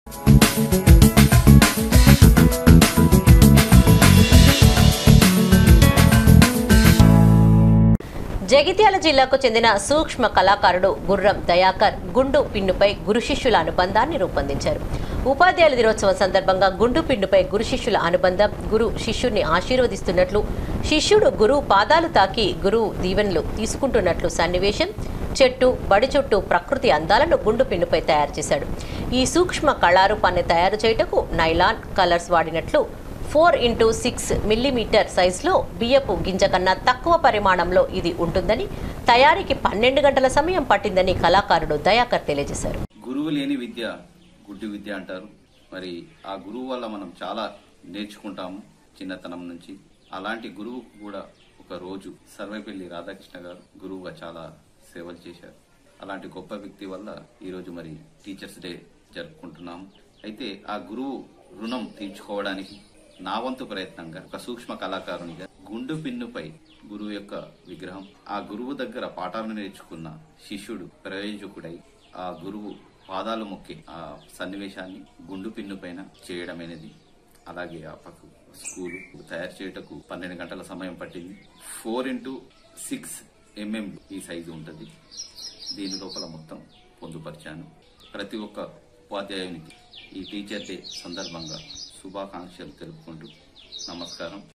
జగిత్యాల జిల్లాకు చెందిన సూక్ష్మ కళాకారుడు గుర్రం దయాకర్ గుండు పిన్నుపై గురు శిష్యుల అనుబంధాన్ని రూపొందించారు ఉపాధ్యాయుల దినోత్సవం సందర్భంగా గుండు పిన్నుపై గురు శిష్యుల అనుబంధం గురు శిష్యుణ్ణి ఆశీర్వదిస్తున్నట్లు శిష్యుడు గురువు పాదాలు తాకి గురువు దీవెనలు తీసుకుంటున్నట్లు సన్నివేశం చెట్టు బడి చుట్టూ ప్రకృతి అందాలను గుండు పిన్నుపై తయారు చేశాడు ఈ సూక్ష్మ కళారూపాన్ని తయారు చేయుటకు నైలాన్ కలర్స్ వాడినట్లు ఫోర్ ఇంటూ సిక్స్ మిల్లీమీటర్ సైజులో బియ్యపు గింజ కన్నా తక్కువ పరిమాణంలో ఇది ఉంటుందని తయారీకి పన్నెండు గంటల సమయం పట్టిందని కళాకారుడు దయాకర్ తెలియజేశారు గురువు లేని విద్య గుడ్డి విద్య అంటారు మరి ఆ గురువు వల్ల మనం చాలా నేర్చుకుంటాము చిన్నతనం నుంచి అలాంటి గురువు కూడా ఒక రోజు సర్వేపల్లి రాధాకృష్ణ గారు గురువుగా చాలా సేవలు చేశారు అలాంటి గొప్ప వ్యక్తి వల్ల ఈరోజు మరి టీచర్స్ డే జరుపుకుంటున్నాము అయితే ఆ గురువు రుణం తీర్చుకోవడానికి నా వంతు ప్రయత్నంగా ఒక సూక్ష్మ కళాకారునిగా గుండు పిన్నుపై గురువు యొక్క విగ్రహం ఆ గురువు దగ్గర పాఠాలను నేర్చుకున్న శిష్యుడు ప్రయోజకుడై ఆ గురువు పాదాలు మొక్కి ఆ సన్నివేశాన్ని గుండు పిన్ను పైన చేయడం అనేది అలాగే ఆ పక్క స్కూలు తయారు చేయుటకు పన్నెండు గంటల సమయం పట్టింది ఫోర్ ఇంటూ సిక్స్ ఎంఎం ఈ సైజు ఉంటుంది దీని లోపల మొత్తం పొందుపరిచాను ప్రతి ఒక్క ఉపాధ్యాయునికి ఈ టీచర్ డే సందర్భంగా శుభాకాంక్షలు తెలుపుకుంటూ నమస్కారం